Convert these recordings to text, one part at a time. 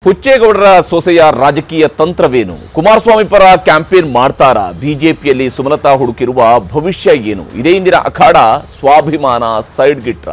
ಹುಚ್ಚೇಗೌಡರ ಸೊಸೆಯ ರಾಜಕೀಯ ತಂತ್ರವೇನು ಕುಮಾರಸ್ವಾಮಿ ಪರ ಕ್ಯಾಂಪೇನ್ ಮಾಡ್ತಾರಾ ಬಿಜೆಪಿಯಲ್ಲಿ ಸುಮಲತಾ ಹುಡುಕಿರುವ ಭವಿಷ್ಯ ಏನು ಇದೇ ಇಂದಿನ ಅಖಾಡ ಸ್ವಾಭಿಮಾನ ಸೈಡ್ ಗಿಟ್ರ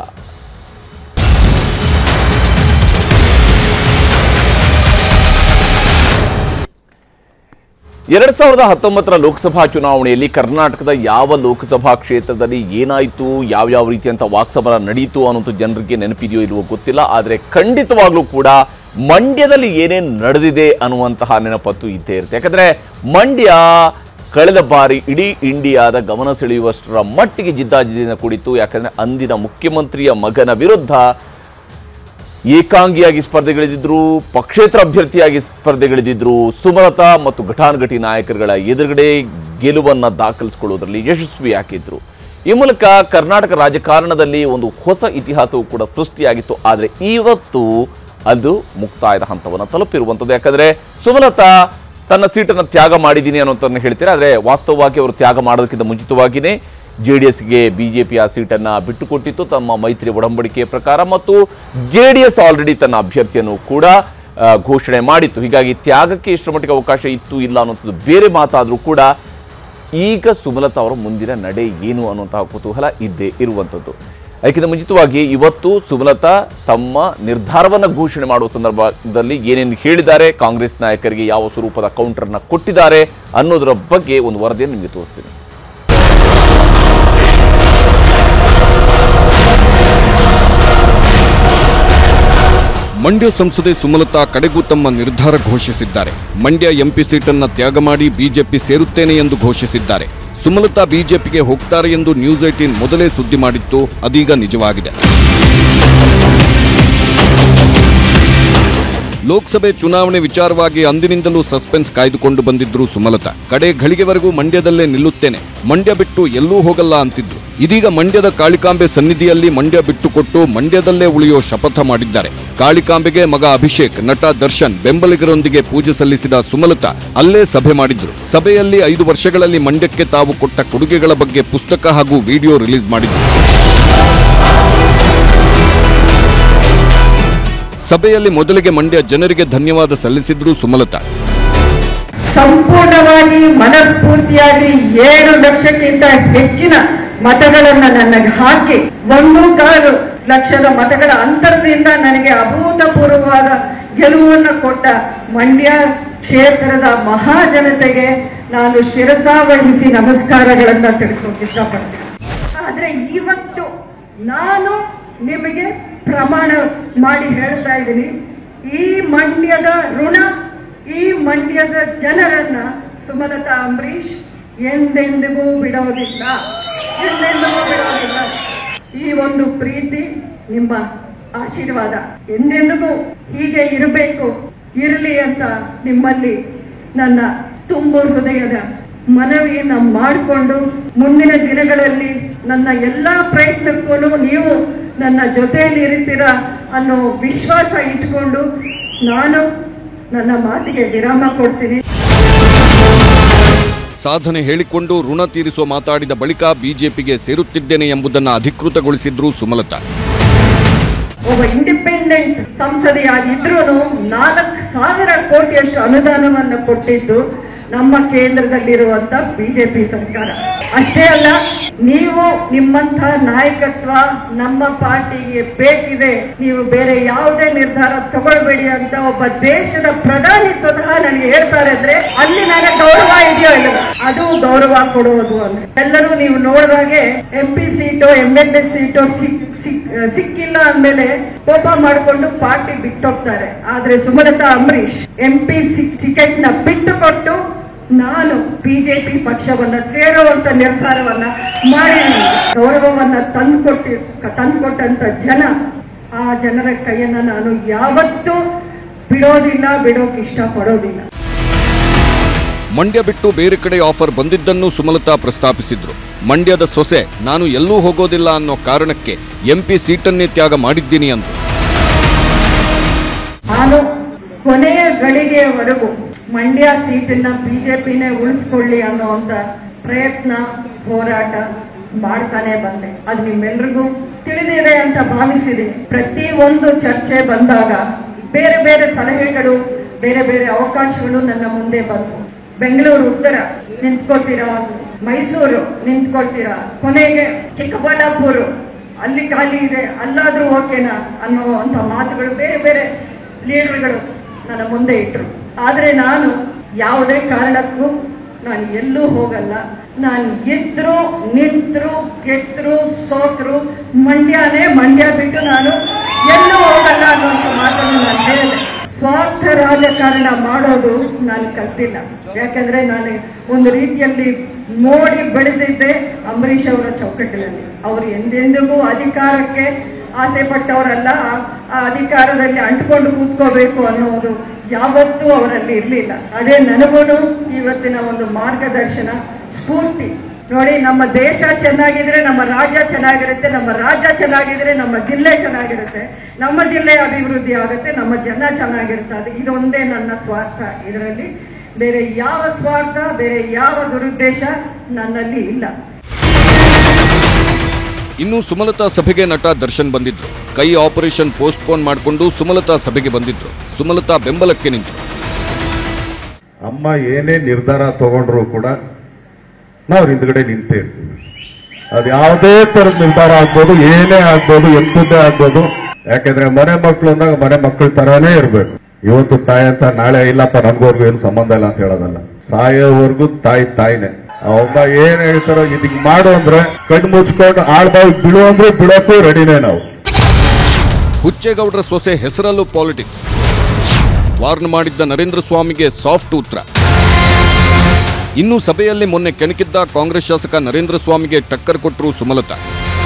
ಎರಡ್ ಸಾವಿರದ ಹತ್ತೊಂಬತ್ತರ ಲೋಕಸಭಾ ಚುನಾವಣೆಯಲ್ಲಿ ಕರ್ನಾಟಕದ ಯಾವ ಲೋಕಸಭಾ ಕ್ಷೇತ್ರದಲ್ಲಿ ಏನಾಯಿತು ಯಾವ್ಯಾವ ರೀತಿಯಂತ ವಾಕ್ಸಮರ ನಡೀತು ಅನ್ನೋದು ಜನರಿಗೆ ನೆನಪಿದೆಯೋ ಇಲ್ವೋ ಗೊತ್ತಿಲ್ಲ ಆದರೆ ಖಂಡಿತವಾಗ್ಲೂ ಕೂಡ ಮಂಡ್ಯದಲ್ಲಿ ಏನೇನು ನಡೆದಿದೆ ಅನ್ನುವಂತಹ ನೆನಪತ್ತು ಇದ್ದೇ ಇರುತ್ತೆ ಯಾಕಂದ್ರೆ ಮಂಡ್ಯ ಕಳೆದ ಬಾರಿ ಇಡೀ ಇಂಡಿಯಾದ ಗಮನ ಸೆಳೆಯುವಷ್ಟರ ಮಟ್ಟಿಗೆ ಜಿದ್ದಾಜಿದ್ದಿನ ಕುಡಿತು ಯಾಕಂದ್ರೆ ಅಂದಿನ ಮುಖ್ಯಮಂತ್ರಿಯ ಮಗನ ವಿರುದ್ಧ ಏಕಾಂಗಿಯಾಗಿ ಸ್ಪರ್ಧೆಗಳಿದ್ರು ಪಕ್ಷೇತರ ಅಭ್ಯರ್ಥಿಯಾಗಿ ಸ್ಪರ್ಧೆಗಳಿದ್ರು ಸುಮಲತಾ ಮತ್ತು ಘಟಾನುಘಟಿ ನಾಯಕರುಗಳ ಎದುರುಗಡೆ ಗೆಲುವನ್ನ ದಾಖಲಿಸಿಕೊಳ್ಳುವುದರಲ್ಲಿ ಯಶಸ್ವಿಯಾಗಿದ್ರು ಈ ಮೂಲಕ ಕರ್ನಾಟಕ ರಾಜಕಾರಣದಲ್ಲಿ ಒಂದು ಹೊಸ ಇತಿಹಾಸವು ಕೂಡ ಸೃಷ್ಟಿಯಾಗಿತ್ತು ಆದರೆ ಇವತ್ತು ಅದು ಮುಕ್ತಾಯದ ಹಂತವನ್ನು ತಲುಪಿರುವಂಥದ್ದು ಯಾಕಂದ್ರೆ ಸುಮಲತಾ ತನ್ನ ಸೀಟನ್ನು ತ್ಯಾಗ ಮಾಡಿದ್ದೀನಿ ಅನ್ನೋದನ್ನು ಹೇಳ್ತಾರೆ ಆದರೆ ವಾಸ್ತವವಾಗಿ ಅವರು ತ್ಯಾಗ ಮಾಡೋದಕ್ಕಿಂತ ಮುಂಚಿತವಾಗಿಯೇ ಜೆ ಡಿ ಎಸ್ಗೆ ಬಿಜೆಪಿ ಆ ಸೀಟನ್ನು ಬಿಟ್ಟುಕೊಟ್ಟಿತ್ತು ತಮ್ಮ ಮೈತ್ರಿ ಒಡಂಬಡಿಕೆಯ ಪ್ರಕಾರ ಮತ್ತು ಜೆ ಡಿ ಎಸ್ ಆಲ್ರೆಡಿ ತನ್ನ ಅಭ್ಯರ್ಥಿಯನ್ನು ಕೂಡ ಆ, ಘೋಷಣೆ ಮಾಡಿತ್ತು ಹೀಗಾಗಿ ತ್ಯಾಗಕ್ಕೆ ಇಷ್ಟರ ಮಟ್ಟಿಗೆ ಅವಕಾಶ ಇತ್ತು ಇಲ್ಲ ಅನ್ನೋಂಥದ್ದು ಬೇರೆ ಮಾತಾದರೂ ಕೂಡ ಈಗ ಸುಮಲತಾ ಅವರ ಮುಂದಿನ ನಡೆ ಏನು ಅನ್ನುವಂತಹ ಕುತೂಹಲ ಇದ್ದೇ ಇರುವಂಥದ್ದು ಅದಕ್ಕಿಂತ ಮುಂಚಿತವಾಗಿ ಇವತ್ತು ಸುಮಲತಾ ತಮ್ಮ ನಿರ್ಧಾರವನ್ನು ಘೋಷಣೆ ಮಾಡುವ ಸಂದರ್ಭದಲ್ಲಿ ಏನೇನು ಹೇಳಿದ್ದಾರೆ ಕಾಂಗ್ರೆಸ್ ನಾಯಕರಿಗೆ ಯಾವ ಸ್ವರೂಪದ ಕೌಂಟರ್ನ ಕೊಟ್ಟಿದ್ದಾರೆ ಅನ್ನೋದರ ಬಗ್ಗೆ ಒಂದು ವರದಿಯನ್ನು ನಿಮಗೆ ತೋರಿಸ್ತೀನಿ ಮಂಡ್ಯ ಸಂಸದೆ ಸುಮಲತಾ ಕಡೆಗೂ ತಮ್ಮ ನಿರ್ಧಾರ ಘೋಷಿಸಿದ್ದಾರೆ ಮಂಡ್ಯ ಎಂಪಿ ಸೀಟನ್ನ ತ್ಯಾಗ ಮಾಡಿ ಬಿಜೆಪಿ ಸೇರುತ್ತೇನೆ ಎಂದು ಘೋಷಿಸಿದ್ದಾರೆ ಸುಮಲತಾ ಬಿಜೆಪಿಗೆ ಹೋಗ್ತಾರೆ ಎಂದು ನ್ಯೂಸ್ ಏಟೀನ್ ಮೊದಲೇ ಸುದ್ದಿ ಮಾಡಿತ್ತು ಅದೀಗ ನಿಜವಾಗಿದೆ ಲೋಕಸಭೆ ಚುನಾವಣೆ ವಿಚಾರವಾಗಿ ಅಂದಿನಿಂದಲೂ ಸಸ್ಪೆನ್ಸ್ ಕಾಯ್ದುಕೊಂಡು ಬಂದಿದ್ರು ಸುಮಲತಾ ಕಡೆ ಘಳಿಗೆವರೆಗೂ ಮಂಡ್ಯದಲ್ಲೇ ನಿಲ್ಲುತ್ತೇನೆ ಮಂಡ್ಯ ಬಿಟ್ಟು ಎಲ್ಲೂ ಹೋಗಲ್ಲ ಅಂತಿದ್ರು ಇದೀಗ ಮಂಡ್ಯದ ಕಾಳಿಕಾಂಬೆ ಸನ್ನಿಧಿಯಲ್ಲಿ ಮಂಡ್ಯ ಬಿಟ್ಟುಕೊಟ್ಟು ಮಂಡ್ಯದಲ್ಲೇ ಉಳಿಯೋ ಶಪಥ ಮಾಡಿದ್ದಾರೆ ಕಾಳಿಕಾಂಬೆಗೆ ಮಗ ಅಭಿಷೇಕ್ ನಟ ದರ್ಶನ್ ಬೆಂಬಲಿಗರೊಂದಿಗೆ ಪೂಜೆ ಸಲ್ಲಿಸಿದ ಸುಮಲತಾ ಅಲ್ಲೇ ಸಭೆ ಮಾಡಿದ್ರು ಸಭೆಯಲ್ಲಿ ಐದು ವರ್ಷಗಳಲ್ಲಿ ಮಂಡ್ಯಕ್ಕೆ ತಾವು ಕೊಟ್ಟ ಕೊಡುಗೆಗಳ ಬಗ್ಗೆ ಪುಸ್ತಕ ಹಾಗೂ ವಿಡಿಯೋ ರಿಲೀಸ್ ಮಾಡಿದ್ರು ಸಭೆಯಲ್ಲಿ ಮೊದಲಿಗೆ ಮಂಡ್ಯ ಜನರಿಗೆ ಧನ್ಯವಾದ ಸಲ್ಲಿಸಿದ್ರು ಸುಮಲತಾ ಸಂಪೂರ್ಣವಾಗಿ ಮನಸ್ಫೂರ್ತಿಯಾಗಿ ಏಳು ಲಕ್ಷಕ್ಕಿಂತ ಹೆಚ್ಚಿನ ಮತಗಳನ್ನ ನನಗೆ ಹಾಕಿ ಒಂದು ಕಾಲು ಲಕ್ಷದ ಮತಗಳ ಅಂತರದಿಂದ ನನಗೆ ಅಭೂತಪೂರ್ವವಾದ ಗೆಲುವನ್ನು ಕೊಟ್ಟ ಮಂಡ್ಯ ಕ್ಷೇತ್ರದ ಮಹಾಜನತೆಗೆ ನಾನು ಶಿರಸಾವಹಿಸಿ ನಮಸ್ಕಾರಗಳನ್ನ ತಿಳಿಸೋಕೆ ಇಷ್ಟಪಡ್ತೀನಿ ಆದ್ರೆ ಇವತ್ತು ನಾನು ನಿಮಗೆ ಪ್ರಮಾಣ ಮಾಡಿ ಹೇಳ್ತಾ ಇದ್ದೀನಿ ಈ ಮಂಡ್ಯದ ಋಣ ಈ ಮಂಡ್ಯದ ಜನರನ್ನ ಸುಮಲತಾ ಅಂಬರೀಶ್ ಎಂದೆಂದಿಗೂ ಬಿಡೋದಿಲ್ಲ ಎಂದೆಂದಿಗೂ ಬಿಡೋದಿಲ್ಲ ಈ ಒಂದು ಪ್ರೀತಿ ನಿಮ್ಮ ಆಶೀರ್ವಾದ ಎಂದೆಂದಿಗೂ ಹೀಗೆ ಇರಬೇಕು ಇರಲಿ ಅಂತ ನಿಮ್ಮಲ್ಲಿ ನನ್ನ ತುಂಬು ಹೃದಯದ ಮನವಿಯನ್ನ ಮಾಡಿಕೊಂಡು ಮುಂದಿನ ದಿನಗಳಲ್ಲಿ ನನ್ನ ಎಲ್ಲಾ ಪ್ರಯತ್ನಕ್ಕೂ ನೀವು ನನ್ನ ಜೊತೆಯಲ್ಲಿ ಇರ್ತೀರಾ ಅನ್ನೋ ವಿಶ್ವಾಸ ಇಟ್ಕೊಂಡು ನಾನು ನನ್ನ ಮಾತಿಗೆ ವಿರಾಮ ಕೊಡ್ತೀನಿ ಸಾಧನೆ ಹೇಳಿಕೊಂಡು ಋಣ ತೀರಿಸುವ ಮಾತಾಡಿದ ಬಳಿಕ ಬಿಜೆಪಿಗೆ ಸೇರುತ್ತಿದ್ದೇನೆ ಎಂಬುದನ್ನು ಅಧಿಕೃತಗೊಳಿಸಿದ್ರು ಸುಮಲತಾ ಒಬ್ಬ ಇಂಡಿಪೆಂಡೆಂಟ್ ಸಂಸದೆಯಾಗಿದ್ರೂ ನಾಲ್ಕು ಸಾವಿರ ಕೋಟಿಯಷ್ಟು ಅನುದಾನವನ್ನು ಕೊಟ್ಟಿದ್ದು ನಮ್ಮ ಕೇಂದ್ರದಲ್ಲಿರುವಂತ ಬಿಜೆಪಿ ಸರ್ಕಾರ ಅಷ್ಟೇ ಅಲ್ಲ ನೀವು ನಿಮ್ಮಂಥ ನಾಯಕತ್ವ ನಮ್ಮ ಪಾರ್ಟಿಗೆ ಬೇಕಿದೆ ನೀವು ಬೇರೆ ಯಾವುದೇ ನಿರ್ಧಾರ ತಗೊಳ್ಬೇಡಿ ಅಂತ ಒಬ್ಬ ದೇಶದ ಪ್ರಧಾನಿ ಸ್ವತಃ ನನಗೆ ಹೇಳ್ತಾರೆ ಅಂದ್ರೆ ಅಲ್ಲಿ ನನಗೆ ಗೌರವ ಇದೆಯೋ ಇಲ್ಲ ಅದು ಗೌರವ ಕೊಡುವುದು ಅಂತ ಎಲ್ಲರೂ ನೀವು ನೋಡಿದಾಗೆ M P seat M L A seat ಸಿಕ್ಕಿಲ್ಲ ಅಂದ್ಮೇಲೆ ಕೋಪ ಮಾಡಿಕೊಂಡು ಪಾರ್ಟಿ ಬಿಟ್ಟೋಗ್ತಾರೆ ಆದ್ರೆ Sumalatha Ambareesh M P ticket ನ ಬಿಟ್ಟು ಕೊಟ್ಟು ನಾನು ಬಿಜೆಪಿ ಪಕ್ಷವನ್ನ ಸೇರುವಂತ ನಿರ್ಧಾರವನ್ನ ಮಾಡಿದ್ದೀನಿ ಗೌರವವನ್ನ ತಂದ್ಕೊಟ್ಟಿ ತಂದ್ಕೊಟ್ಟಂತ ಜನ ಆ ಜನರ ಕೈಯನ್ನ ನಾನು ಯಾವತ್ತೂ ಬಿಡೋದಿಲ್ಲ ಬಿಡೋಕೆ ಇಷ್ಟಪಡೋದಿಲ್ಲ ಮಂಡ್ಯ ಬಿಟ್ಟು ಬೇರೆ ಕಡೆ ಆಫರ್ ಬಂದಿದ್ದನ್ನು ಸುಮಲತಾ ಪ್ರಸ್ತಾಪಿಸಿದ್ರು ಮಂಡ್ಯದ ಸೊಸೆ ನಾನು ಎಲ್ಲೂ ಹೋಗೋದಿಲ್ಲ ಅನ್ನೋ ಕಾರಣಕ್ಕೆ ಎಂಪಿ ಸೀಟನ್ನೇ ತ್ಯಾಗ ಮಾಡಿದ್ದೀನಿ ಅಂತ ನಾನು ಕೊನೆಯ ಗಳಿಗೆಯವರೆಗೂ ಮಂಡ್ಯ ಸೀಟನ್ನ ಬಿಜೆಪಿನೇ ಉಳಿಸ್ಕೊಳ್ಳಿ ಅನ್ನುವಂತ ಪ್ರಯತ್ನ ಹೋರಾಟ ಮಾಡ್ತಾನೆ ಬಂದೆ ಅದು ನಿಮ್ಮೆಲ್ರಿಗೂ ತಿಳಿದಿದೆ ಅಂತ ಭಾವಿಸಿದೆ ಪ್ರತಿ ಒಂದು ಚರ್ಚೆ ಬಂದಾಗ ಬೇರೆ ಬೇರೆ ಸಲಹೆಗಳು ಬೇರೆ ಬೇರೆ ಅವಕಾಶಗಳು ನನ್ನ ಮುಂದೆ ಬಂತು ಬೆಂಗಳೂರು ಉತ್ತರ ನಿಂತ್ಕೊಳ್ತೀರಾ ಮೈಸೂರು ನಿಂತ್ಕೊಳ್ತೀರಾ ಕೊನೆಗೆ ಚಿಕ್ಕಬಳ್ಳಾಪುರ ಅಲ್ಲಿ ಖಾಲಿ ಇದೆ ಅಲ್ಲಾದ್ರೂ ಓಕೆನಾ ಅನ್ನುವಂಥ ಮಾತುಗಳು ಬೇರೆ ಬೇರೆ ಲೀಡರ್ಗಳು ನನ್ನ ಮುಂದೆ ಇಟ್ರು ಆದ್ರೆ ನಾನು ಯಾವುದೇ ಕಾರಣಕ್ಕೂ ನಾನು ಎಲ್ಲೂ ಹೋಗಲ್ಲ ನಾನು ಇದ್ರು ನಿಂತ್ರು ಗೆದ್ರು ಸೋತ್ರು ಮಂಡ್ಯನೇ ಮಂಡ್ಯ ಬಿಟ್ಟು ನಾನು ಎಲ್ಲೂ ಹೋಗಲ್ಲ ಅನ್ನುವಂಥ ಮಾತನ್ನು ನಾನು ಹೇಳಿದೆ ಸ್ವಾರ್ಥ ರಾಜಕಾರಣ ಮಾಡೋದು ನಾನು ಕಲ್ತಿಲ್ಲ ಯಾಕಂದ್ರೆ ನಾನು ಒಂದು ರೀತಿಯಲ್ಲಿ ನೋಡಿ ಬೆಳೆದಿದ್ದೆ ಅಂಬರೀಷ್ ಅವರ ಚೌಕಟ್ಟಿನಲ್ಲಿ ಅವರು ಎಂದೆಂದಿಗೂ ಅಧಿಕಾರಕ್ಕೆ ಆಸೆ ಪಟ್ಟವರಲ್ಲ ಆ- ಆ ಅಧಿಕಾರದಲ್ಲಿ ಅಂಟ್ಕೊಂಡು ಕೂತ್ಕೋಬೇಕು ಅನ್ನೋದು ಯಾವತ್ತೂ ಅವರಲ್ಲಿ ಇರಲಿಲ್ಲ ಅದೇ ನನಗೂ ಇವತ್ತಿನ ಒಂದು ಮಾರ್ಗದರ್ಶನ ಸ್ಫೂರ್ತಿ ನೋಡಿ ನಮ್ಮ ದೇಶ ಚೆನ್ನಾಗಿದ್ರೆ ನಮ್ಮ ರಾಜ್ಯ ಚೆನ್ನಾಗಿರುತ್ತೆ ನಮ್ಮ ರಾಜ್ಯ ಚೆನ್ನಾಗಿದ್ರೆ ನಮ್ಮ ಜಿಲ್ಲೆ ಚೆನ್ನಾಗಿರುತ್ತೆ ನಮ್ಮ ಜಿಲ್ಲೆ ಅಭಿವೃದ್ಧಿ ಆಗುತ್ತೆ ನಮ್ಮ ಜನ ಚೆನ್ನಾಗಿರುತ್ತೆ ಅದು ಇದೊಂದೇ ನನ್ನ ಸ್ವಾರ್ಥ ಇದರಲ್ಲಿ ಬೇರೆ ಯಾವ ಸ್ವಾರ್ಥ ಬೇರೆ ಯಾವ ದುರುದ್ದೇಶ ನನ್ನಲ್ಲಿ ಇಲ್ಲ ಇನ್ನು ಸುಮಲತಾ ಸಭೆಗೆ ನಟ ದರ್ಶನ್ ಬಂದಿದ್ರು ಕೈ ಆಪರೇಷನ್ ಪೋಸ್ಟ್ಪೋನ್ ಮಾಡಿಕೊಂಡು ಸುಮಲತಾ ಸಭೆಗೆ ಬಂದಿದ್ರು ಸುಮಲತಾ ಬೆಂಬಲಕ್ಕೆ ನಿಂತರು ಅಮ್ಮ ಏನೇ ನಿರ್ಧಾರ ತಗೊಂಡ್ರು ಕೂಡ ನಾವು ಹಿಂದ್ಗಡೆ ನಿಂತೇ ಇರ್ತೀವಿ ಅದು ಯಾವುದೇ ತರದ ನಿರ್ಧಾರ ಆಗ್ಬೋದು ಏನೇ ಆಗ್ಬೋದು ಎಂಥದ್ದೇ ಆಗ್ಬೋದು ಯಾಕೆಂದ್ರೆ ಮನೆ ಮಕ್ಕಳು ಅಂದಾಗ ಮನೆ ಮಕ್ಕಳ ತರಾನೇ ಇರ್ಬೇಕು ಇವತ್ತು ತಾಯಿ ಅಂತ ನಾಳೆ ಇಲ್ಲಪ್ಪ ನನ್ಗೋರ್ಗು ಏನು ಸಂಬಂಧ ಇಲ್ಲ ಅಂತ ಹೇಳೋದಲ್ಲ ಸಾಯೋವರೆಗೂ ತಾಯಿ ತಾಯಿನೇ ಆ ಒಬ್ಬ ಏನ್ ಹೇಳ್ತಾರೋ ಇದಕ್ ಮಾಡು ಅಂದ್ರೆ ಕಣ್ಣು ಮುಚ್ಕೊಂಡು ಆಳ್ಬಾವಿ ಬಿಡು ಅಂದ್ರೆ ಬಿಡೋಕ್ಕೂ ರೆಡಿನೇ ನಾವು ಹುಚ್ಚೇಗೌಡರ ಸೊಸೆ ಹೆಸರಲ್ಲೂ ಪಾಲಿಟಿಕ್ಸ್ ವಾರ್ನ್ ಮಾಡಿದ್ದ ನರೇಂದ್ರ ಸ್ವಾಮಿಗೆ ಸಾಫ್ಟ್ ಉತ್ತರ ಇನ್ನು ಸಭೆಯಲ್ಲಿ ಮೊನ್ನೆ ಕೆಣಕಿದ್ದ ಕಾಂಗ್ರೆಸ್ ಶಾಸಕ ನರೇಂದ್ರ ಸ್ವಾಮಿಗೆ ಟಕ್ಕರ್ ಕೊಟ್ಟರು ಸುಮಲತಾ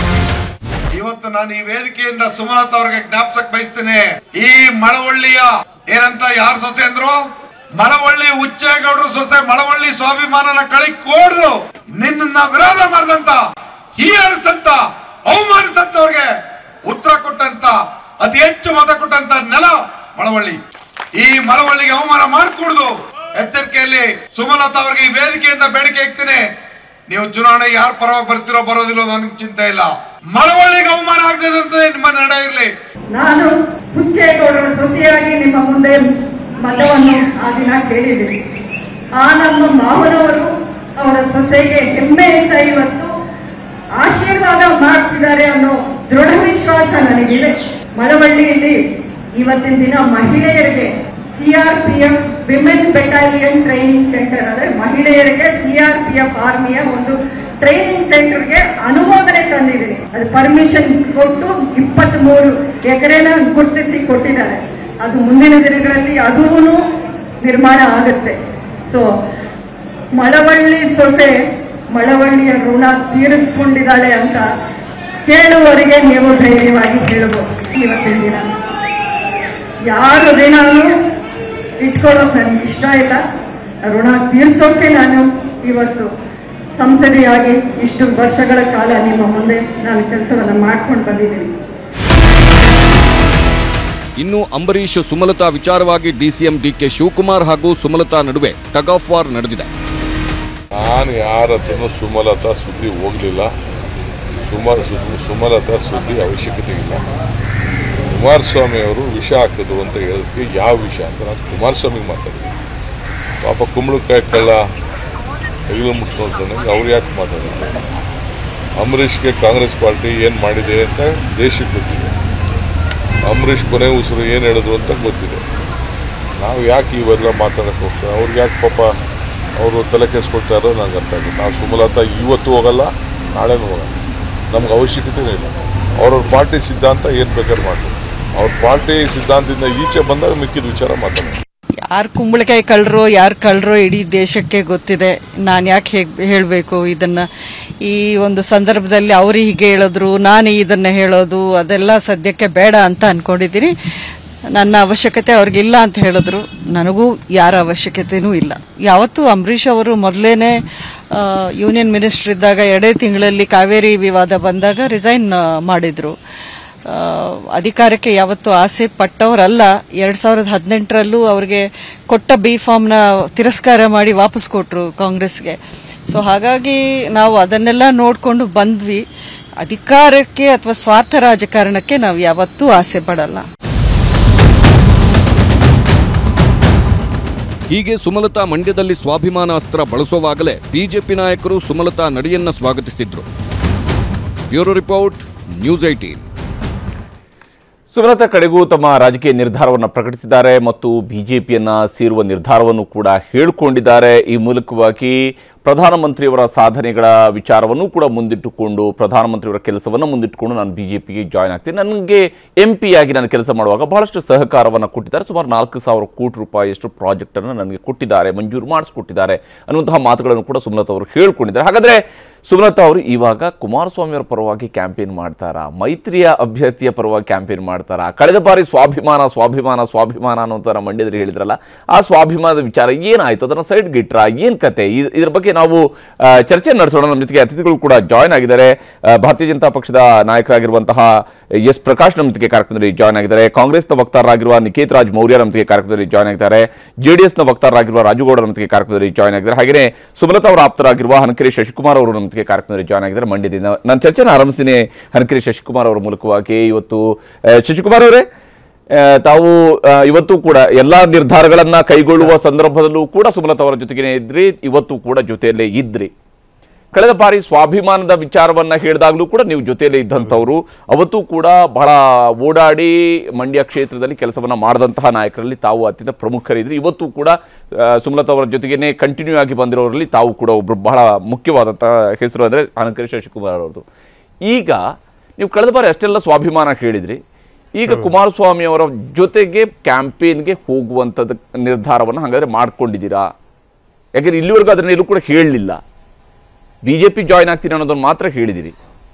ಇವತ್ತು ನಾನು ಈ ವೇದಿಕೆಯಿಂದ ಸುಮಲತಾ ಅವ್ರಿಗೆ ಜ್ಞಾಪಸಕ್ ಬಯಸ್ತೇನೆ ಈ ಮಳವಳ್ಳಿಯ ಏನಂತ ಯಾರ ಸೊಸೆ ಅಂದ್ರು ಮಳವಳ್ಳಿ ಉಚ್ಚೇಗೌಡರು ಸೊಸೆ ಮಳವಳ್ಳಿ ಸ್ವಾಭಿಮಾನನ ಕಳಿ ಕೋಡ್ರು ನಿನ್ನ ವಿರೋಧ ಮಾಡಿದಂತ ಹೀಯಾಳಿಸಿದಂತ ಅವಮಾನಿಸಿದಂತವ್ರಿಗೆ ಉತ್ತರ ಕೊಟ್ಟಂತ ಅತಿ ಹೆಚ್ಚು ಮತ ಕೊಟ್ಟಂತ ನೆಲ ಮಳವಳ್ಳಿ ಈ ಮಳವಳ್ಳಿಗೆ ಅವಮಾನ ಮಾಡ್ಕೂಡ್ದು ಎಚ್ಚರಿಕೆಯಲ್ಲಿ ಸುಮಲತಾ ಅವರಿಗೆ ಈ ವೇದಿಕೆಯಿಂದ ಬೇಡಿಕೆ ಇಕ್ತೇನೆ ನೀವು ಚುನಾವಣೆ ಯಾರ ಪರವಾಗಿ ಬರ್ತಿರೋ ಬರೋದಿಲ್ಲೋ ನನಗೆ ಚಿಂತೆ ಇಲ್ಲ ಮಳವಳ್ಳಿಗೆ ಅವಮಾನ ಆಗದಂತೆ ನಿಮ್ಮ ನಡೆ ಇರ್ಲಿ ನಾನು ಹುಚ್ಚೇಗೌಡರ ಸೊಸೆಯಾಗಿ ನಿಮ್ಮ ಮುಂದೆ ಮತವನ್ನು ಆ ದಿನ ಕೇಳಿದ್ದೀನಿ ಆ ನಮ್ಮ ಮಾವನವರು ಅವರ ಸೊಸೆಗೆ ಹೆಮ್ಮೆಯಿಂದ ಇವತ್ತು ಆಶೀರ್ವಾದ ಮಾಡ್ತಿದ್ದಾರೆ ಅನ್ನೋ ದೃಢ ವಿಶ್ವಾಸ ನನಗಿದೆ ಮಳವಳ್ಳಿಯಲ್ಲಿ ಇವತ್ತಿನ ದಿನ ಮಹಿಳೆಯರಿಗೆ CRPF women battalion training centre ಅಂದ್ರೆ ಮಹಿಳೆಯರಿಗೆ ಸಿಆರ್ಪಿಎಫ್ ಆರ್ಮಿಯ ಒಂದು ಟ್ರೈನಿಂಗ್ ಸೆಂಟರ್ಗೆ ಅನುಮೋದನೆ ತಂದಿದ್ದೀನಿ ಅದು ಪರ್ಮಿಷನ್ ಕೊಟ್ಟು ಇಪ್ಪತ್ತ್ ಮೂರು ಎಕರೆನ ಗುರುತಿಸಿ ಕೊಟ್ಟಿದ್ದಾರೆ ಅದು ಮುಂದಿನ ದಿನಗಳಲ್ಲಿ ಅದೂ ನಿರ್ಮಾಣ ಆಗುತ್ತೆ ಸೊ ಮಳವಳ್ಳಿ ಸೊಸೆ ಮಳವಳ್ಳಿಯ ಋಣ ತೀರಿಸ್ಕೊಂಡಿದ್ದಾಳೆ ಅಂತ ಕೇಳುವವರಿಗೆ ನೀವು ಧೈರ್ಯವಾಗಿ ಹೇಳಬಹುದು ಇವತ್ತಿನ ದಿನ ಯಾರ ಋಣನೂ ಇಟ್ಕೊಳ್ಳೋಕೆ ನನಗೆ ಇಷ್ಟ ಇಲ್ಲ ಋಣ ತೀರ್ಸೋಕೆ ನಾನು ಇವತ್ತು ಸಂಸದೆಯಾಗಿ ಇಷ್ಟು ವರ್ಷಗಳ ಕಾಲ ನಿಮ್ಮ ಮುಂದೆ ನಾನು ಕೆಲಸವನ್ನು ಮಾಡ್ಕೊಂಡು ಬಂದಿದ್ದೀನಿ ಇನ್ನು ಅಂಬರೀಶ್ ಸುಮಲತಾ ವಿಚಾರವಾಗಿ ಡಿಸಿಎಂ ಡಿಕೆ ಶಿವಕುಮಾರ್ ಹಾಗೂ ಸುಮಲತಾ ನಡುವೆ ಟಗ್ ಆಫ್ ವಾರ್ ನಡೆದಿದೆ ನಾನು ಯಾರ ಹತ್ರನೂ ಸುಮಲತಾ ಸುದ್ದಿ ಹೋಗಲಿಲ್ಲ ಸುಮ ಸು- ಸುಮಲತಾ ಸುದ್ದಿ ಅವಶ್ಯಕತೆ ಇಲ್ಲ ಕುಮಾರಸ್ವಾಮಿ ಅವರು ವಿಷ ಹಾಕಿದ್ರು ಅಂತ ಹೇಳೋದಕ್ಕೆ ಯಾವ ವಿಷಯ ಅಂತ ನಾನು ಕುಮಾರಸ್ವಾಮಿಗೆ ಮಾತಾಡಿದ್ದೀನಿ ಪಾಪ ಕುಂಬಳಕಾಯಿ ಕಳ್ಳ ಹೆಗಲು ಮುಟ್ಕೊಂಡ್ರೆ ಅವ್ರು ಯಾಕೆ ಮಾತಾಡಿದ್ರು ಅಂಬರೀಷ್ಗೆ ಕಾಂಗ್ರೆಸ್ ಪಾರ್ಟಿ ಏನು ಮಾಡಿದೆ ಅಂತ ದೇಶಕ್ಕೆ ಗೊತ್ತಿದೆ ಅಂಬರೀಷ್ ಕೊನೆ ಉಸಿರು ಏನು ಹೇಳಿದ್ರು ಅಂತ ಗೊತ್ತಿದೆ ನಾವು ಯಾಕೆ ಇವೆಲ್ಲ ಮಾತಾಡಕ್ಕೆ ಹೋಗ್ತಾರೆ ಅವ್ರಿಗೆ ಯಾಕೆ ಪಾಪ ಅವರು ತಲೆ ಕೆಡಿಸ್ಕೊಳ್ತಾ ಇರೋ ನಂಗೆ ಅರ್ಥ ಆಗುತ್ತೆ ನಾವು ಸುಮಲತಾ ಇವತ್ತು ಹೋಗಲ್ಲ ನಾಳೆನೂ ಹೋಗಲ್ಲ ನಮ್ಗೆ ಅವಶ್ಯಕತೆನೇ ಇಲ್ಲ ಅವ್ರವ್ರ ಪಾರ್ಟಿ ಸಿದ್ಧಾಂತ ಏನು ಬೇಕಾದ್ರೆ ಮಾಡ್ತಾರೆ ಅವ್ರ ಪಾರ್ಟಿ ಸಿದ್ಧಾಂತದಿಂದ ಈಚೆ ಬಂದಾಗ ಮಿಕ್ಕಿದ ವಿಚಾರ ಮಾತಾಡೋಣ ಯಾರು ಕುಂಬಳಕಾಯಿ ಕಳ್ಳರು ಯಾರು ಕಳ್ಳರು ಇಡೀ ದೇಶಕ್ಕೆ ಗೊತ್ತಿದೆ ನಾನು ಯಾಕೆ ಹೇಗ್ ಹೇಳಬೇಕು ಇದನ್ನ ಈ ಒಂದು ಸಂದರ್ಭದಲ್ಲಿ ಅವರು ಹೀಗೆ ಹೇಳಿದ್ರು ನಾನು ಇದನ್ನ ಹೇಳೋದು ಅದೆಲ್ಲ ಸದ್ಯಕ್ಕೆ ಬೇಡ ಅಂತ ಅನ್ಕೊಂಡಿದ್ದೀನಿ ನನ್ನ ಅವಶ್ಯಕತೆ ಅವ್ರಿಗಿಲ್ಲ ಅಂತ ಹೇಳಿದ್ರು ನನಗೂ ಯಾರ ಅವಶ್ಯಕತೆನೂ ಇಲ್ಲ ಯಾವತ್ತೂ ಅಂಬರೀಷ್ ಅವರು ಮೊದಲೇನೆ ಯೂನಿಯನ್ ಮಿನಿಸ್ಟರ್ ಇದ್ದಾಗ ಎರಡೇ ತಿಂಗಳಲ್ಲಿ ಕಾವೇರಿ ವಿವಾದ ಬಂದಾಗ ರಿಸೈನ್ ಮಾಡಿದ್ರು ಆ, ಅಧಿಕಾರಕ್ಕೆ ಯಾವತ್ತೂ ಆಸೆ ಪಟ್ಟವರಲ್ಲ ಎರಡ್ ಸಾವಿರದ ಹದಿನೆಂಟರಲ್ಲೂ ಅವ್ರಿಗೆ ಕೊಟ್ಟ ಬಿ ಫಾರ್ಮ್ನ ತಿರಸ್ಕಾರ ಮಾಡಿ ವಾಪಸ್ ಕೊಟ್ರು ಕಾಂಗ್ರೆಸ್ಗೆ ಸೊ ಹಾಗಾಗಿ ನಾವು ಅದನ್ನೆಲ್ಲ ನೋಡಿಕೊಂಡು ಬಂದ್ವಿ ಅಧಿಕಾರಕ್ಕೆ ಅಥವಾ ಸ್ವಾರ್ಥ ರಾಜಕಾರಣಕ್ಕೆ ನಾವು ಯಾವತ್ತೂ ಆಸೆ ಪಡಲ್ಲ ಹೀಗೆ ಸುಮಲತಾ ಮಂಡ್ಯದಲ್ಲಿ ಸ್ವಾಭಿಮಾನ ಅಸ್ತ್ರ ಬಳಸುವಾಗಲೇ ಬಿಜೆಪಿ ನಾಯಕರು ಸುಮಲತಾ ನಡೆಯನ್ನ ಸ್ವಾಗತಿಸಿದ್ರು bureau report news eighteen Sumalatha ಕಡೆಗೂ ತಮ್ಮ ರಾಜಕೀಯ ನಿರ್ಧಾರವನ್ನು ಪ್ರಕಟಿಸಿದ್ದಾರೆ ಮತ್ತು ಬಿಜೆಪಿಯನ್ನ ಸೇರುವ ನಿರ್ಧಾರವನ್ನು ಕೂಡ ಹೇಳಿಕೊಂಡಿದ್ದಾರೆ ಈ ಮೂಲಕವಾಗಿ ಪ್ರಧಾನಮಂತ್ರಿಯವರ ಸಾಧನೆಗಳ ವಿಚಾರವನ್ನು ಕೂಡ ಮುಂದಿಟ್ಟುಕೊಂಡು ಪ್ರಧಾನಮಂತ್ರಿಯವರ ಕೆಲಸವನ್ನು ಮುಂದಿಟ್ಟುಕೊಂಡು ನಾನು ಬಿಜೆಪಿಗೆ ಜಾಯ್ನ್ ಆಗ್ತೀನಿ ನನಗೆ ಎಂ ಆಗಿ ನಾನು ಕೆಲಸ ಮಾಡುವಾಗ ಬಹಳಷ್ಟು ಸಹಕಾರವನ್ನು ಕೊಟ್ಟಿದ್ದಾರೆ ಸುಮಾರು ನಾಲ್ಕು ಸಾವಿರ ಕೋಟಿ ರೂಪಾಯಿಯಷ್ಟು ಪ್ರಾಜೆಕ್ಟನ್ನು ನನಗೆ ಕೊಟ್ಟಿದ್ದಾರೆ ಮಂಜೂರು ಮಾಡಿಸ್ಕೊಟ್ಟಿದ್ದಾರೆ ಅನ್ನುವಂತಹ ಮಾತುಗಳನ್ನು ಕೂಡ ಸುಮಲತಾ ಅವರು ಹೇಳ್ಕೊಂಡಿದ್ದಾರೆ ಹಾಗಾದ್ರೆ ಸುಮಲತಾ ಅವರು ಇವಾಗ ಕುಮಾರಸ್ವಾಮಿ ಅವರ ಪರವಾಗಿ ಕ್ಯಾಂಪೇನ್ ಮಾಡ್ತಾರಾ ಮೈತ್ರಿಯ ಅಭ್ಯರ್ಥಿಯ ಪರವಾಗಿ ಕ್ಯಾಂಪೇನ್ ಮಾಡ್ತಾರಾ ಕಳೆದ ಬಾರಿ ಸ್ವಾಭಿಮಾನ ಸ್ವಾಭಿಮಾನ ಸ್ವಾಭಿಮಾನ ಅನ್ನೋ ಥರ ಮಂಡ್ಯದಲ್ಲಿ ಹೇಳಿದ್ರಲ್ಲ ಆ ಸ್ವಾಭಿಮಾನದ ವಿಚಾರ ಏನಾಯ್ತು ಅದನ್ನ ಸೈಡ್ ಗಿಟ್ರ ಏನ್ ಕತೆ ಇದ್- ಇದ್ರ ಬಗ್ಗೆ ನಾವು ಆ, ಚರ್ಚೆ ನಡೆಸೋಣ ನಮ್ಮ ಜೊತೆಗೆ ಅತಿಥಿಗಳು ಕೂಡ ಜಾಯ್ನ್ ಆಗಿದ್ದಾರೆ ಆ, ಭಾರತೀಯ ಜನತಾ ಪಕ್ಷದ ನಾಯಕರಾಗಿರುವಂತಹ ಎಸ್ ಪ್ರಕಾಶ್ ನಮ್ಮ ಜೊತೆಗೆ ಕಾರ್ಯಕ್ರಮದಲ್ಲಿ ಜಾಯ್ನ್ ಆಗಿದ್ದಾರೆ ಕಾಂಗ್ರೆಸ್ನ ವಕ್ತಾರರಾಗಿರುವ ನಿಕೇತ್ ರಾಜ್ ಮೌರ್ಯ ನಮ್ಮ ಜೊತೆಗೆ ಕಾರ್ಯಕ್ರಮದಲ್ಲಿ ಜಾಯ್ನ್ ಆಗಿದ್ದಾರೆ ಜೆಡಿಎಸ್ನ ವಕ್ತಾರರಾಗಿರುವ ರಾಜುಗೌಡ ನಮ್ಮ ಜೊತೆಗೆ ಕಾರ್ಯಕ್ರಮದಲ್ಲಿ ಜಾಯ್ನ್ ಆಗಿದ್ದಾರೆ ಹಾಗೆಯೇ ಸುಮಲತಾ ಅವರ ಆಪ್ತರಾಗಿರುವ ಹನಕೆರೆ ಶಶಿಕುಮಾರ್ ಅವರು ನಮ್ಮ ಜೊತೆಗೆ ಕಾರ್ಯಕ್ರಮದಲ್ಲಿ ಜಾಯ್ನ್ ಆಗಿದ್ದಾರೆ ಮಂಡ್ಯದಿಂದ ನಾನು ಚರ್ಚೆನ ಆರಂಭಿಸ್ತೀನಿ ಹನಕೆರೆ ಶಶಿಕುಮಾರ್ ಅವರ ಮೂಲಕವಾಗಿ ಇವತ್ತು ಆ, ಶಶಿಕುಮಾರ್ ಅವರೇ ಆ, ತಾವು ಆ, ಇವತ್ತು ಕೂಡ ಎಲ್ಲಾ ನಿರ್ಧಾರಗಳನ್ನ ಕೈಗೊಳ್ಳುವ ಸಂದರ್ಭದಲ್ಲೂ ಕೂಡ ಸುಮಲತಾ ಅವರ ಜೊತೆಗೇನೆ ಇದ್ರಿ ಇವತ್ತು ಕೂಡ ಜೊತೆಯಲ್ಲೇ ಇದ್ರಿ ಕಳೆದ ಬಾರಿ ಸ್ವಾಭಿಮಾನದ ವಿಚಾರವನ್ನ ಹೇಳಿದಾಗಲೂ ಕೂಡ ನೀವು ಜೊತೆಯಲ್ಲೇ ಇದ್ದಂಥವ್ರು ಅವತ್ತು ಕೂಡ ಬಹಳ ಓಡಾಡಿ ಮಂಡ್ಯ ಕ್ಷೇತ್ರದಲ್ಲಿ ಕೆಲಸವನ್ನ ಮಾಡಿದಂತಹ ನಾಯಕರಲ್ಲಿ ತಾವು ಅತ್ಯಂತ ಪ್ರಮುಖರಿದ್ರಿ ಇವತ್ತು ಕೂಡ ಆ, ಸುಮಲತಾ ಅವರ ಜೊತೆಗೇನೆ ಕಂಟಿನ್ಯೂ ಆಗಿ ಬಂದಿರೋರಲ್ಲಿ ತಾವು ಕೂಡ ಒಬ್ರು ಬಹಳ ಮುಖ್ಯವಾದಂತಹ ಹೆಸರು ಅಂದ್ರೆ ಆನಂದಕರಿ ಶಶಿಕುಮಾರ್ ಅವರದು ಈಗ ನೀವು ಕಳೆದ ಬಾರಿ ಅಷ್ಟೆಲ್ಲ ಸ್ವಾಭಿಮಾನ ಹೇಳಿದ್ರಿ ಈಗ ಕುಮಾರಸ್ವಾಮಿ ಅವರ ಜೊತೆಗೆ ಕ್ಯಾಂಪೇನ್ಗೆ ಹೋಗುವಂಥದ್ದು ನಿರ್ಧಾರವನ್ನು ಹಾಗಾದ್ರೆ ಮಾಡ್ಕೊಂಡಿದ್ದೀರಾ ಯಾಕಂದ್ರೆ ಇಲ್ಲಿವರೆಗೂ ಅದನ್ನ ಎಲ್ಲೂ ಕೂಡ ಹೇಳಲಿಲ್ಲ ಬಿಜೆಪಿ ಜಾಯ್ನ್ ಆಗ್ತೀನಿ ಅನ್ನೋದನ್ನು ಮಾತ್ರ ಹೇಳಿದಿರಿ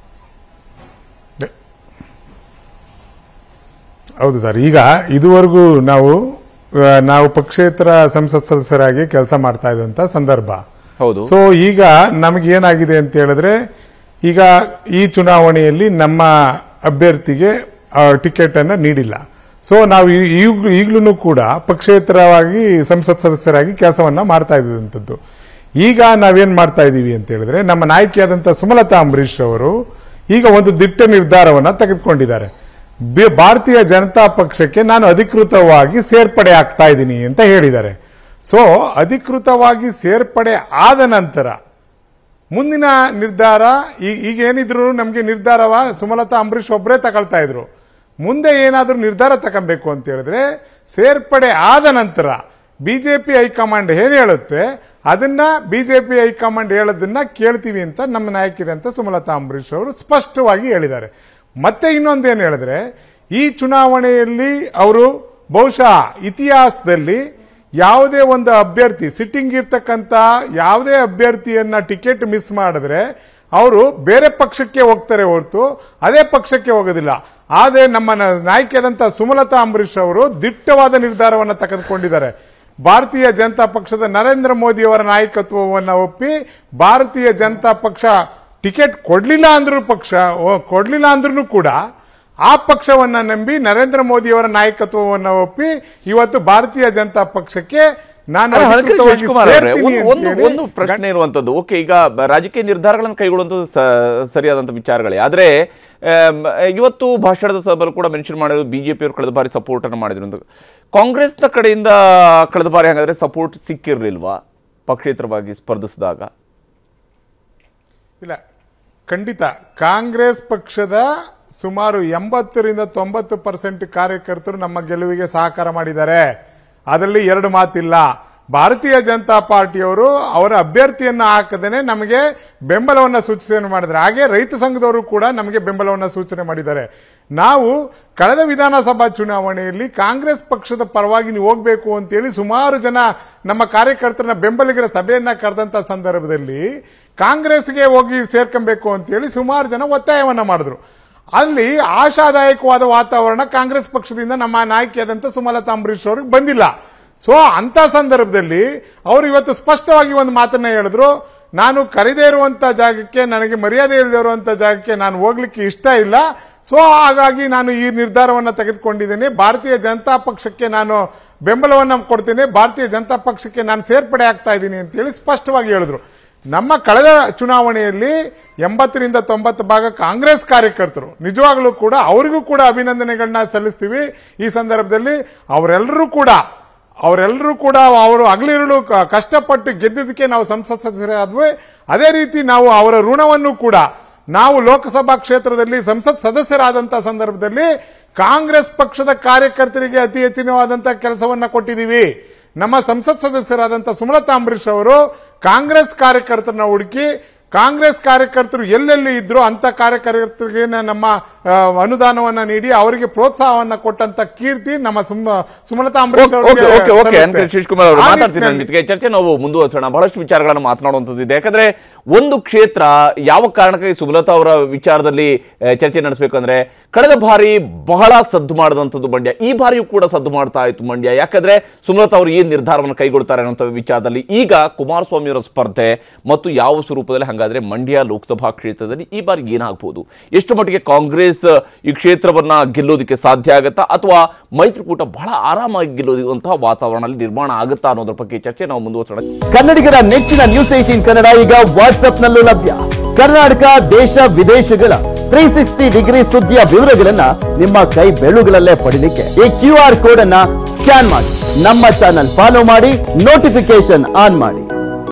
ಹೌದು ಸರ್ ಈಗ ಇದುವರೆಗೂ ನಾವು ಆ, ನಾವು ಪಕ್ಷೇತರ ಸಂಸತ್ ಸದಸ್ಯರಾಗಿ ಕೆಲಸ ಮಾಡ್ತಾ ಇದ್ದಂತ ಸಂದರ್ಭ ಹೌದು ಸೊ ಈಗ ನಮಗೆ ಏನಾಗಿದೆ ಅಂತ ಹೇಳಿದ್ರೆ ಈಗ ಈ ಚುನಾವಣೆಯಲ್ಲಿ ನಮ್ಮ ಅಭ್ಯರ್ಥಿಗೆ ಟಿಕೆಟ್ ಅನ್ನ ನೀಡಿಲ್ಲ ಸೊ ನಾವು ಈಗಲೂ ಕೂಡ ಪಕ್ಷೇತರವಾಗಿ ಸಂಸತ್ ಸದಸ್ಯರಾಗಿ ಕೆಲಸವನ್ನ ಮಾಡ್ತಾ ಇದ್ದಂಥದ್ದು ಈಗ ನಾವೇನ್ ಮಾಡ್ತಾ ಇದೀವಿ ಅಂತ ಹೇಳಿದ್ರೆ ನಮ್ಮ ನಾಯಕಿಯಾದಂಥ ಸುಮಲತಾ ಅಂಬರೀಶ್ ಅವರು ಈಗ ಒಂದು ದಿಟ್ಟ ನಿರ್ಧಾರವನ್ನ ತೆಗೆದುಕೊಂಡಿದ್ದಾರೆ ಬಿ- ಭಾರತೀಯ ಜನತಾ ಪಕ್ಷಕ್ಕೆ ನಾನು ಅಧಿಕೃತವಾಗಿ ಸೇರ್ಪಡೆ ಆಗ್ತಾ ಇದ್ದೀನಿ ಅಂತ ಹೇಳಿದ್ದಾರೆ ಸೊ ಅಧಿಕೃತವಾಗಿ ಸೇರ್ಪಡೆ ಆದ ನಂತರ ಮುಂದಿನ ನಿರ್ಧಾರ ಈ- ಈಗ ಏನಿದ್ರು ನಮಗೆ ನಿರ್ಧಾರವ ಸುಮಲತಾ ಅಂಬರೀಶ್ ಒಬ್ಬರೇ ತಗೊಳ್ತಾ ಇದ್ರು ಮುಂದೆ ಏನಾದ್ರೂ ನಿರ್ಧಾರ ತಗೊಬೇಕು ಅಂತ ಹೇಳಿದ್ರೆ ಸೇರ್ಪಡೆ ಆದ ನಂತರ ಬಿಜೆಪಿ ಹೈಕಮಾಂಡ್ ಏನ್ ಹೇಳುತ್ತೆ ಅದನ್ನ ಬಿಜೆಪಿ ಹೈಕಮಾಂಡ್ ಹೇಳೋದನ್ನ ಕೇಳ್ತೀವಿ ಅಂತ ನಮ್ಮ ನಾಯಕಿದಂತ ಸುಮಲತಾ ಅಂಬರೀಶ್ ಅವರು ಸ್ಪಷ್ಟವಾಗಿ ಹೇಳಿದ್ದಾರೆ ಮತ್ತೆ ಇನ್ನೊಂದೇನು ಹೇಳಿದ್ರೆ ಈ ಚುನಾವಣೆಯಲ್ಲಿ ಅವರು ಬಹುಶಃ ಇತಿಹಾಸದಲ್ಲಿ ಯಾವುದೇ ಒಂದು ಅಭ್ಯರ್ಥಿ ಸಿಟ್ಟಿಂಗ್ ಇರ್ತಕ್ಕಂತ ಯಾವುದೇ ಅಭ್ಯರ್ಥಿಯನ್ನ ಟಿಕೆಟ್ ಮಿಸ್ ಮಾಡಿದ್ರೆ ಅವರು ಬೇರೆ ಪಕ್ಷಕ್ಕೆ ಹೋಗ್ತಾರೆ ಹೊರತು ಅದೇ ಪಕ್ಷಕ್ಕೆ ಹೋಗೋದಿಲ್ಲ ಆದ್ರೆ ನಮ್ಮ ನ- ನಾಯಕಿಯಾದಂತ ಸುಮಲತಾ ಅಂಬರೀಶ್ ಅವರು ದಿಟ್ಟವಾದ ನಿರ್ಧಾರವನ್ನು ತೆಗೆದುಕೊಂಡಿದ್ದಾರೆ ಭಾರತೀಯ ಜನತಾ ಪಕ್ಷದ ನರೇಂದ್ರ ಮೋದಿ ಅವರ ನಾಯಕತ್ವವನ್ನು ಒಪ್ಪಿ ಭಾರತೀಯ ಜನತಾ ಪಕ್ಷ ಟಿಕೆಟ್ ಕೊಡ್ಲಿಲ್ಲ ಅಂದ್ರೂ ಪಕ್ಷ ಓ- ಕೊಡ್ಲಿಲ್ಲ ಅಂದ್ರೂ ಕೂಡ ಆ ಪಕ್ಷವನ್ನ ನಂಬಿ ನರೇಂದ್ರ ಮೋದಿ ಅವರ ನಾಯಕತ್ವವನ್ನು ಒಪ್ಪಿ ಇವತ್ತು ಭಾರತೀಯ ಜನತಾ ಪಕ್ಷಕ್ಕೆ ನಾನು ಅಲ್ಲ, ಹಣಕಾಸು ಅಧಿಕೃತವಾಗಿ ಶಶಿಕುಮಾರ್ ಅವರೇ, ಸೇರ್ತೀನಿ ಒಂದು- ಒಂದು ಅಂತೇಳಿ ಒಂದು ಪ್ರಶ್ನೆ ಇರುವಂತದ್ದು ಓಕೆ ಈಗ ಬ- ರಾಜಕೀಯ ನಿರ್ಧಾರಗಳನ್ನು ಕೈಗೊಳ್ಳುವಂಥದ್ದು ಸ- ಸರಿಯಾದಂಥ ವಿಚಾರಗಳೇ ಆದ್ರೆ ಆಮ್, ಇವತ್ತು ಭಾಷಣದ ಸಭೆಯಲ್ಲಿ ಕೂಡ ಮೆನ್ಷನ್ ಮಾಡಿರೋದು ಬಿಜೆಪಿ ಅವರು ಕಳೆದ ಬಾರಿ ಸಪೋರ್ಟ್ ಅನ್ನು ಮಾಡಿದ್ರು ಅಂತ ಕಾಂಗ್ರೆಸ್ನ ಕಡೆಯಿಂದ ಕಳೆದ ಬಾರಿ ಹಾಗಾದ್ರೆ ಸಪೋರ್ಟ್ ಸಿಕ್ಕಿರ್ಲಿಲ್ವಾ ಪಕ್ಷೇತರವಾಗಿ ಸ್ಪರ್ಧಿಸಿದಾಗ ಇಲ್ಲ ಖಂಡಿತ ಕಾಂಗ್ರೆಸ್ ಪಕ್ಷದ ಸುಮಾರು ಎಂಬತ್ತರಿಂದ ತೊಂಬತ್ತು ಪರ್ಸೆಂಟ್ ಕಾರ್ಯಕರ್ತರು ನಮ್ಮ ಗೆಲುವಿಗೆ ಸಹಕಾರ ಮಾಡಿದ್ದಾರೆ ಅದರಲ್ಲಿ ಎರಡು ಮಾತಿಲ್ಲ ಭಾರತೀಯ ಜನತಾ ಪಾರ್ಟಿಯವರು ಅವರ ಅಭ್ಯರ್ಥಿಯನ್ನ ಹಾಕದೇನೆ ನಮಗೆ ಬೆಂಬಲವನ್ನ ಸೂಚನೆ ಮಾಡಿದ್ದಾರೆ ಹಾಗೆ ರೈತ ಸಂಘದವರು ಕೂಡ ನಮಗೆ ಬೆಂಬಲವನ್ನ ಸೂಚನೆ ಮಾಡಿದ್ದಾರೆ ನಾವು ಕಳೆದ ವಿಧಾನಸಭಾ ಚುನಾವಣೆಯಲ್ಲಿ ಕಾಂಗ್ರೆಸ್ ಪಕ್ಷದ ಪರವಾಗಿ ನೀವು ಹೋಗ್ಬೇಕು ಅಂತೇಳಿ ಸುಮಾರು ಜನ ನಮ್ಮ ಕಾರ್ಯಕರ್ತರನ್ನ ಬೆಂಬಲಿಗರ ಸಭೆಯನ್ನ ಕರೆದಂತ ಸಂದರ್ಭದಲ್ಲಿ ಕಾಂಗ್ರೆಸ್ಗೆ ಹೋಗಿ ಸೇರ್ಕೊಬೇಕು ಅಂತೇಳಿ ಸುಮಾರು ಜನ ಒತ್ತಾಯವನ್ನ ಮಾಡಿದ್ರು ಅಲ್ಲಿ ಆಶಾದಾಯಕವಾದ ವಾತಾವರಣ ಕಾಂಗ್ರೆಸ್ ಪಕ್ಷದಿಂದ ನಮ್ಮ ನಾಯಕಿಯಾದಂತ ಸುಮಲತಾ ಅಂಬರೀಶ್ ಅವ್ರಿಗೆ ಬಂದಿಲ್ಲ ಸೊ ಅಂತ ಸಂದರ್ಭದಲ್ಲಿ ಅವರು ಇವತ್ತು ಸ್ಪಷ್ಟವಾಗಿ ಒಂದು ಮಾತನ್ನ ಹೇಳಿದ್ರು ನಾನು ಕರೆದೇ ಇರುವಂತ ಜಾಗಕ್ಕೆ ನನಗೆ ಮರ್ಯಾದೆ ಇಲ್ಲದೆ ಇರುವಂತ ಜಾಗಕ್ಕೆ ನಾನು ಹೋಗ್ಲಿಕ್ಕೆ ಇಷ್ಟ ಇಲ್ಲ ಸೊ ಹಾಗಾಗಿ ನಾನು ಈ ನಿರ್ಧಾರವನ್ನ ತೆಗೆದುಕೊಂಡಿದ್ದೇನೆ ಭಾರತೀಯ ಜನತಾ ಪಕ್ಷಕ್ಕೆ ನಾನು ಬೆಂಬಲವನ್ನ ಕೊಡ್ತೇನೆ ಭಾರತೀಯ ಜನತಾ ಪಕ್ಷಕ್ಕೆ ನಾನು ಸೇರ್ಪಡೆ ಆಗ್ತಾ ಇದ್ದೀನಿ ಅಂತೇಳಿ ಸ್ಪಷ್ಟವಾಗಿ ಹೇಳಿದ್ರು ನಮ್ಮ ಕಳೆದ ಚುನಾವಣೆಯಲ್ಲಿ ಎಂಬತ್ತರಿಂದ ತೊಂಬತ್ತು ಭಾಗ ಕಾಂಗ್ರೆಸ್ ಕಾರ್ಯಕರ್ತರು ನಿಜವಾಗ್ಲೂ ಕೂಡ ಅವರಿಗೂ ಕೂಡ ಅಭಿನಂದನೆಗಳನ್ನ ಸಲ್ಲಿಸ್ತೀವಿ ಈ ಸಂದರ್ಭದಲ್ಲಿ ಅವರೆಲ್ಲರೂ ಕೂಡ ಅವರೆಲ್ಲರೂ ಕೂಡ ಅವರು ಹಗಲಿರುಳು ಕ- ಕಷ್ಟಪಟ್ಟು ಗೆದ್ದಿದ್ದಕ್ಕೆ ನಾವು ಸಂಸತ್ ಸದಸ್ಯರಾದ್ವಿ ಅದೇ ರೀತಿ ನಾವು ಅವರ ಋಣವನ್ನು ಕೂಡ ನಾವು ಲೋಕಸಭಾ ಕ್ಷೇತ್ರದಲ್ಲಿ ಸಂಸತ್ ಸದಸ್ಯರಾದಂತಹ ಸಂದರ್ಭದಲ್ಲಿ ಕಾಂಗ್ರೆಸ್ ಪಕ್ಷದ ಕಾರ್ಯಕರ್ತರಿಗೆ ಅತಿ ಹೆಚ್ಚಿನವಾದಂತಹ ಕೆಲಸವನ್ನ ಕೊಟ್ಟಿದ್ದೀವಿ ನಮ್ಮ ಸಂಸತ್ ಸದಸ್ಯರಾದಂತಹ ಸುಮಲತಾ ಅಂಬರೀಶ್ ಅವರು ಕಾಂಗ್ರೆಸ್ ಕಾರ್ಯಕರ್ತರನ್ನ ಹುಡುಕಿ ಕಾಂಗ್ರೆಸ್ ಕಾರ್ಯಕರ್ತರು ಎಲ್ಲೆಲ್ಲಿ ಇದ್ರು ಅಂತ ಕಾರ್ಯಕರ್ತರಿಗೆ ನಮ್ಮ ಆ, ಅನುದಾನವನ್ನ ನೀಡಿ ಅವರಿಗೆ ಪ್ರೋತ್ಸಾಹವನ್ನ ಕೊಟ್ಟಂತ ಕೀರ್ತಿ ನಮ್ಮ ಸುಮ- ಸುಮಲತಾ ಅಂಬರೀಶ್ ಓಕೆ ಅವರಿಗೆ ಓಕೆ ಓಕೆ ಎನ್ ಕೆ ಸಲ್ಲುತ್ತೆ. ಶಿವಕುಮಾರ್ ಅವರು ಆ ಮಾತಾಡ್ತೀನಿ ನನ್ನ ನಿಟ್ಟಿನಲ್ಲಿ- ಜೊತೆಗೆ ಚರ್ಚೆ ನಾವು ಮುಂದುವರಿಸೋಣ ಬಹಳಷ್ಟು ವಿಚಾರಗಳನ್ನು ಮಾತನಾಡುವಂಥದ್ದು ಇದೆ ಯಾಕಂದ್ರೆ ಒಂದು ಕ್ಷೇತ್ರ ಯಾವ ಕಾರಣಕ್ಕಾಗಿ ಸುಮಲತಾ ಅವರ ವಿಚಾರದಲ್ಲಿ ಆ, ಚರ್ಚೆ ನಡೆಸಬೇಕಂದ್ರೆ ಕಳೆದ ಬಾರಿ ಬಹಳ ಸದ್ದು ಮಾಡಿದಂಥದ್ದು ಮಂಡ್ಯ ಈ ಬಾರಿಯೂ ಕೂಡ ಸದ್ದು ಮಾಡ್ತಾ ಇತ್ತು ಮಂಡ್ಯ ಯಾಕಂದ್ರೆ ಸುಮಲತಾ ಅವರು ಏನ್ ನಿರ್ಧಾರವನ್ನು ಕೈಗೊಳ್ತಾರೆ ಅನ್ನೋ ವಿಚಾರದಲ್ಲಿ ಈಗ ಕುಮಾರಸ್ವಾಮಿ ಅವರ ಸ್ಪರ್ಧೆ ಮತ್ತು ಯಾವ ಸ್ವರೂಪದಲ್ಲಿ ಹಾಗಾದ್ರೆ ಮಂಡ್ಯ ಲೋಕಸಭಾ ಕ್ಷೇತ್ರದಲ್ಲಿ ಈ ಬಾರಿ ಏನಾಗಬಹುದು ಎಷ್ಟು ಮಟ್ಟಿಗೆ ಕಾಂಗ್ರೆಸ್ ಈ ಕ್ಷೇತ್ರವನ್ನ ಗೆಲ್ಲೋದಕ್ಕೆ ಸಾಧ್ಯ ಆಗುತ್ತಾ ಅಥವಾ ಮೈತ್ರಿಕೂಟ ಬಹಳ ಆರಾಮಾಗಿ ಗೆಲ್ಲೋದಂತಹ ವಾತಾವರಣ ನಿರ್ಮಾಣ ಆಗುತ್ತಾ ಅನ್ನೋದ್ರ ಬಗ್ಗೆ ಚರ್ಚೆ ನಾವು ಮುಂದುವರಿಸೋಣ ಕನ್ನಡಿಗರ ನೆಚ್ಚಿನ ನ್ಯೂಸ್ ಏಟೀನ್ ಕನ್ನಡ ಈಗ ವಾಟ್ಸ್ಆಪ್ನಲ್ಲೂ ಲಭ್ಯ ಕರ್ನಾಟಕ ದೇಶ ವಿದೇಶಗಳ ತ್ರೀ ಸಿಕ್ಸ್ಟಿ ಡಿಗ್ರಿ ಸುದ್ದಿಯ ವಿವರಗಳನ್ನ ನಿಮ್ಮ ಕೈ ಬೆಳುಗಳಲ್ಲೇ ಪಡಿಲಿಕ್ಕೆ ಈ ಕ್ಯೂ ಆರ್ ಕೋಡ್ ಅನ್ನ ಸ್ಕ್ಯಾನ್ ಮಾಡಿ ನಮ್ಮ ಚಾನಲ್ ಫಾಲೋ ಮಾಡಿ ನೋಟಿಫಿಕೇಶನ್ ಆನ್ ಮಾಡಿ